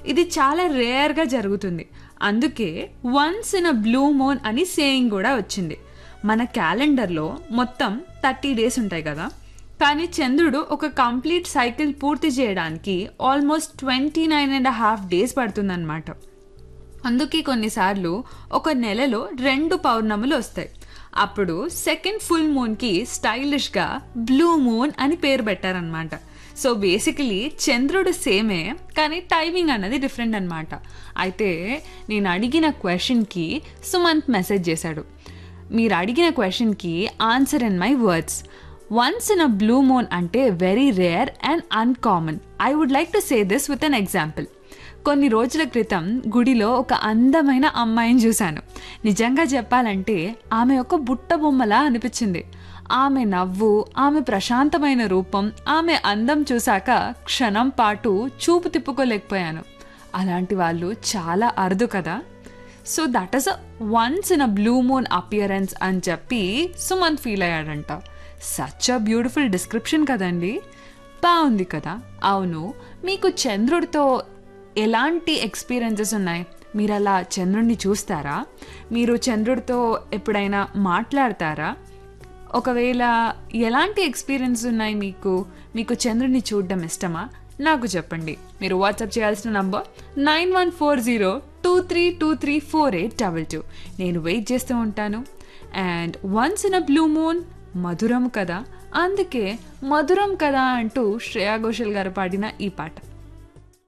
ఇది చాలా రేర్గా జరుగుతుంది అందుకే once in a blue moon అని సేయింగ్ కూడా వచ్చింది మన క్యాలెండర్లో మొత్తం థర్టీ డేస్ ఉంటాయి కదా కానీ చంద్రుడు ఒక కంప్లీట్ సైకిల్ పూర్తి చేయడానికి almost twenty nine and half days పడుతుందన్నమాట అందుకే కొన్నిసార్లు ఒక నెలలో రెండు పౌర్ణములు వస్తాయి అప్పుడు సెకండ్ ఫుల్ మూన్కి స్టైలిష్గా బ్లూ మూన్ అని పేరు పెట్టారనమాట సో బేసికలీ చంద్రుడు సేమే కానీ టైమింగ్ అన్నది డిఫరెంట్ అనమాట అయితే నేను అడిగిన క్వశ్చన్కి సుమంత్ మెసేజ్ చేశాడు మీరు అడిగిన క్వశ్చన్కి answer in my words once in a blue moon అంటే very rare and uncommon I would like to say this with an example కొన్ని రోజుల క్రితం గుడిలో ఒక అందమైన అమ్మాయిని చూశాను నిజంగా చెప్పాలంటే ఆమె ఒక బుట్ట బొమ్మలా అనిపించింది ఆమె నవ్వు ఆమె ప్రశాంతమైన రూపం ఆమె అందం చూశాక క్షణం పాటు చూపు తిప్పుకోలేకపోయాను అలాంటి వాళ్ళు చాలా అరుదు కదా so that is a once in a blue moon appearance అని చెప్పి సుమంత్ ఫీల్ అయ్యాడంట సచ్ అ బ్యూటిఫుల్ డిస్క్రిప్షన్ కదండి బాగుంది కదా అవును మీకు చంద్రుడితో ఎలాంటి ఎక్స్పీరియన్సెస్ ఉన్నాయి మీరు అలా చంద్రుడిని చూస్తారా మీరు చంద్రుడితో ఎప్పుడైనా మాట్లాడతారా ఒకవేళ ఎలాంటి ఎక్స్పీరియన్స్ ఉన్నాయి మీకు మీకు చంద్రుడిని చూడడం ఇష్టమా నాకు చెప్పండి మీరు వాట్సాప్ చేయాల్సిన number nine one four zero two three two three four eight double two నేను వెయిట్ చేస్తూ ఉంటాను and once in a blue moon మధురం కదా అందుకే మధురం కదా అంటూ శ్రేయా ఘోషల్ గారు పాడిన ఈ పాట